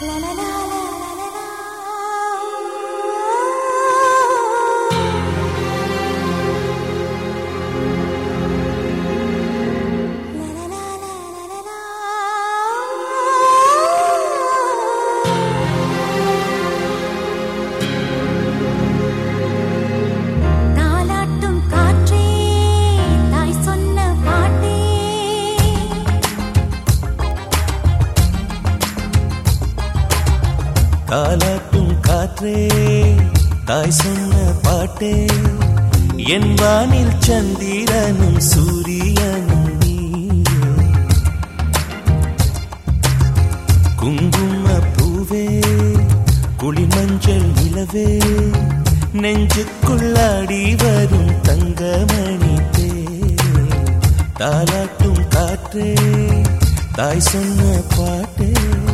தாலாட்டும் காற்றே தாய் சொன்ன பாட்டே தாலாட்டும் காற்றே தாய் சொன்ன பாட்டே என் வானில் சந்திரனும் சூரியனும் நீயே. குங்கும பூவே குளிமஞ்சள் நிலவே நெஞ்சுக்குள்ளாடி வரும் தங்கமணி தே தாலாட்டும் காற்றே தாய் சொன்ன பாட்டே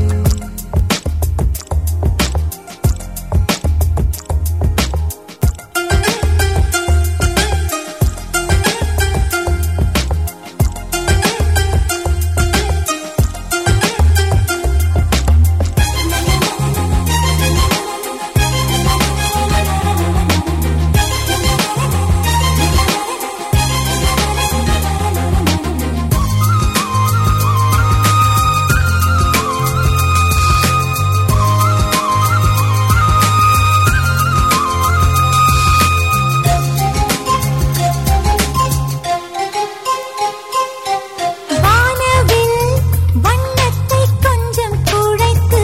வானவில் வண்ணத்தை கொஞ்சம் குழைத்து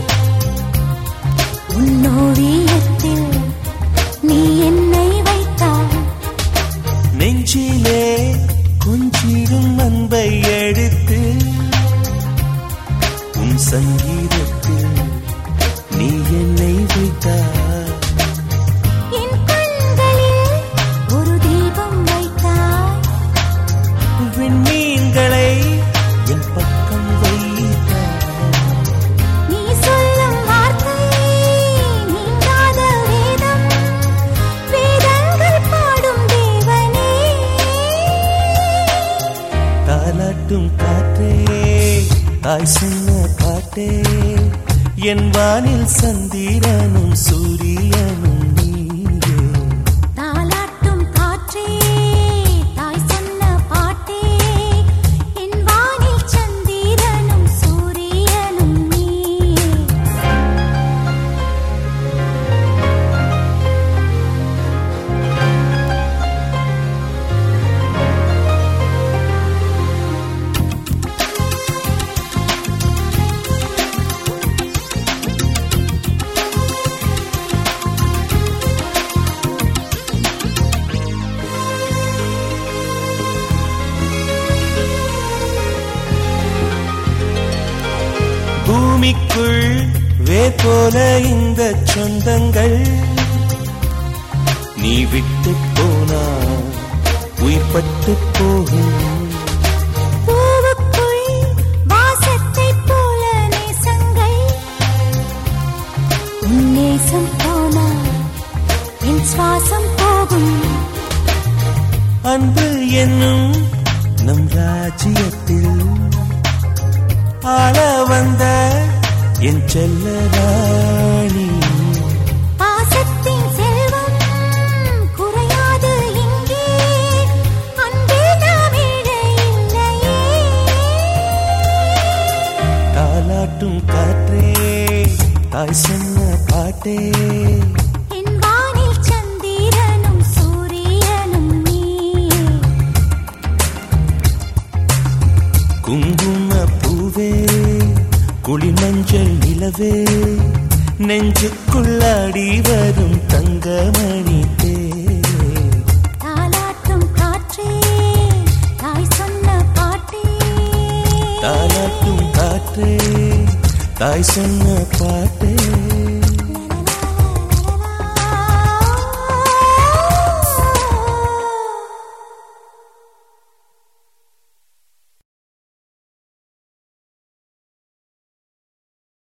உன்னோவியத்தில் நீ என்னை வைத்தாய் நெஞ்சிலே கொஞ்சிடும் அன்பை எடுத்து உன் சங்கீதத்தில் நீ என்னை வைத்தாய் என் கண்களில் ஒரு தீபம் வைத்தாய் விண்மீன்களை என் பக்கம் வைத்தாய் நீ சொல்லும் வார்த்தை நீங்காத வேதம் வேதங்கள் பாடும் தேவனே தாலாட்டும் காற்றே தாய் சொன்ன பாட்டே என் வானில் சந்திரனும் சூரியனும் நீயே தாலாட்டும் காற்றே தாய் சொன்ன பாட்டே என் வானில் சந்திரனும் சூரியனும் நீயே பூமிக்குள் வேர் போல இந்த சொந்தங்கள் நீ விட்டு போனா உயிர்பட்டு போகும் பூவுக்குள் வாசத்தைப் போல நேசங்கள் உன் நேசம் போனால் என் சுவாசம் போகும் அன்பு என்னும் நம் ராஜ்யத்தில் ஆள வந்த என் செல்ல ராணி பாசத்தின் செல்வம் குறையாது இங்கே அன்பில் நாம் இழை இல்லையே தாலாட்டும் காற்றே தாய் சொன்ன பாட்டே என் வானில் சந்திரனும் சூரியனும் நீயே குங்கும பூவே குளிமஞ்சள் நிலவே நெஞ்சுக்குள்ளாடி வரும் தங்கமணி தே தாலாட்டும் காற்றே தாய் சொன்ன பாட்டே தாலாட்டும் காற்றே தாய் சொன்ன பாட்டே